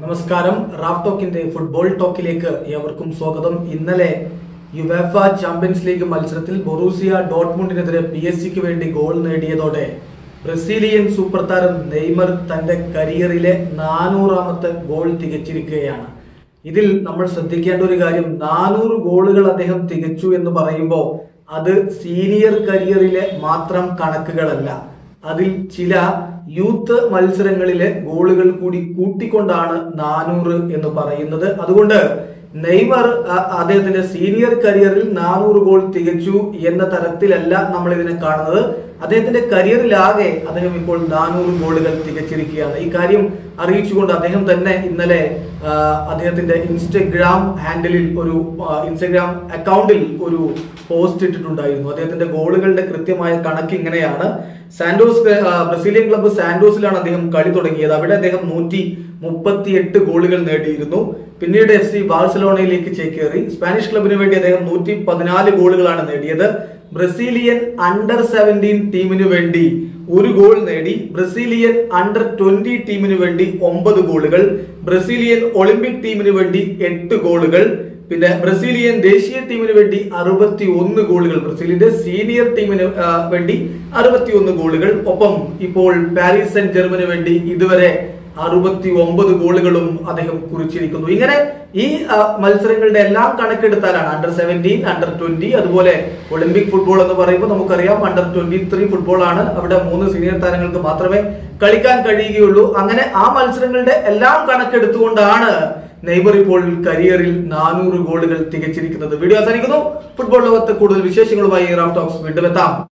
നമസ്കാരം Raf ടോക്കിന്റെ football ടോക്കിലേക്ക് ഏവർക്കും സ്വാഗതം ഇന്നലെ യുവേഫ ചാമ്പ്യൻസ് ലീഗ് മത്സരത്തിൽ ബൊറൂസിയ ഡോട്ട്മുണ്ടിനെതിരെ പി എസ് സിക്ക് വേണ്ടി ഗോൾ നേടിയതോടെ ബ്രസീലിയൻ സൂപ്പർ താരം നെയ്മർ തന്റെ കരിയറിലെ നാനൂറാമത്തെ ഗോൾ തികച്ചിരിക്കുകയാണ് ഇതിൽ നമ്മൾ ശ്രദ്ധിക്കേണ്ട ഒരു കാര്യം നാനൂറ് ഗോളുകൾ അദ്ദേഹം തികച്ചു എന്ന് പറയുമ്പോൾ അത് സീനിയർ കരിയറിലെ മാത്രം കണക്കുകളല്ല അതിൽ ചില യൂത്ത് മത്സരങ്ങളിലെ ഗോളുകൾ കൂടി കൂട്ടിക്കൊണ്ടാണ് നാനൂറ് എന്ന് പറയുന്നത് അതുകൊണ്ട് നെയ്മർ അ- അദ്ദേഹത്തിന്റെ സീനിയർ കരിയറിൽ നാനൂറ് ഗോൾ തികച്ചു എന്ന തരത്തിലല്ല നമ്മൾ ഇതിനെ കാണുന്നത് അദ്ദേഹത്തിന്റെ കരിയറിലാകെ അദ്ദേഹം ഇപ്പോൾ നാനൂറ് ഗോളുകൾ തികച്ചിരിക്കുകയാണ് ഈ കാര്യം അറിയിച്ചുകൊണ്ട് അദ്ദേഹം തന്നെ ഇന്നലെ ആ, അദ്ദേഹത്തിന്റെ ഇൻസ്റ്റഗ്രാം ഹാൻഡിലിൽ ഒരു ആ, ഇൻസ്റ്റഗ്രാം അക്കൗണ്ടിൽ ഒരു പോസ്റ്റ് ഇട്ടിട്ടുണ്ടായിരുന്നു അദ്ദേഹത്തിന്റെ ഗോളുകളുടെ കൃത്യമായ കണക്ക് ഇങ്ങനെയാണ് സാന്റോസ് ആ, ബ്രസീലിയൻ ക്ലബ്ബ് സാന്റോസിലാണ് അദ്ദേഹം കളി തുടങ്ങിയത് അവിടെ അദ്ദേഹം നൂറ്റി മുപ്പത്തി എട്ട് ഗോളുകൾ നേടിയിരുന്നു പിന്നീട് എഫ് സി ബാഴ്സലോണയിലേക്ക് ചേക്കേറി സ്പാനിഷ് ക്ലബിന് വേണ്ടി അദ്ദേഹം നൂറ്റി പതിനാല് ഗോളുകളാണ് നേടിയത് ബ്രസീലിയൻ അണ്ടർ സെവൻറ്റീൻ ടീമിനു വേണ്ടി ഒരു ഗോൾ നേടി ബ്രസീലിയൻ അണ്ടർ ട്വന്റി ടീമിന് വേണ്ടി ഒമ്പത് ഗോളുകൾ ബ്രസീലിയൻ ഒളിമ്പിക് ടീമിന് വേണ്ടി എട്ട് ഗോളുകൾ പിന്നെ ബ്രസീലിയൻ ദേശീയ ടീമിന് വേണ്ടി അറുപത്തി ഒന്ന് ഗോളുകൾ ബ്രസീലിന്റെ സീനിയർ ടീമിന് ആ, വേണ്ടി അറുപത്തി ഒന്ന് ഗോളുകൾ ഒപ്പം ഇപ്പോൾ പാരീസ് സെന്റ് ജർമ്മന് വേണ്ടി ഇതുവരെ അറുപത്തി ഒമ്പത് ഗോളുകളും അദ്ദേഹം കുറിച്ചിരിക്കുന്നു ഇങ്ങനെ ഈ ആ, മത്സരങ്ങളുടെ എല്ലാം കണക്കെടുത്താലാണ് അണ്ടർ സെവൻറ്റീൻ അണ്ടർ ട്വന്റി അതുപോലെ ഒളിമ്പിക് ഫുട്ബോൾ എന്ന് പറയുമ്പോൾ നമുക്കറിയാം അണ്ടർ ട്വന്റി ത്രീ ഫുട്ബോൾ ആണ് അവിടെ മൂന്ന് സീനിയർ താരങ്ങൾക്ക് മാത്രമേ കളിക്കാൻ കഴിയുകയുള്ളൂ അങ്ങനെ ആ മത്സരങ്ങളുടെ എല്ലാം കണക്കെടുത്തുകൊണ്ടാണ് നെയ്മർ ഇപ്പോൾ കരിയറിൽ നാനൂറ് ഗോളുകൾ തികച്ചിരിക്കുന്നത് വീഡിയോ അവസാനിക്കുന്നു ഫുട്ബോൾ ലോകത്ത് കൂടുതൽ വിശേഷങ്ങളുമായി റാഫ് ടോക്സ് വീണ്ടും എത്താം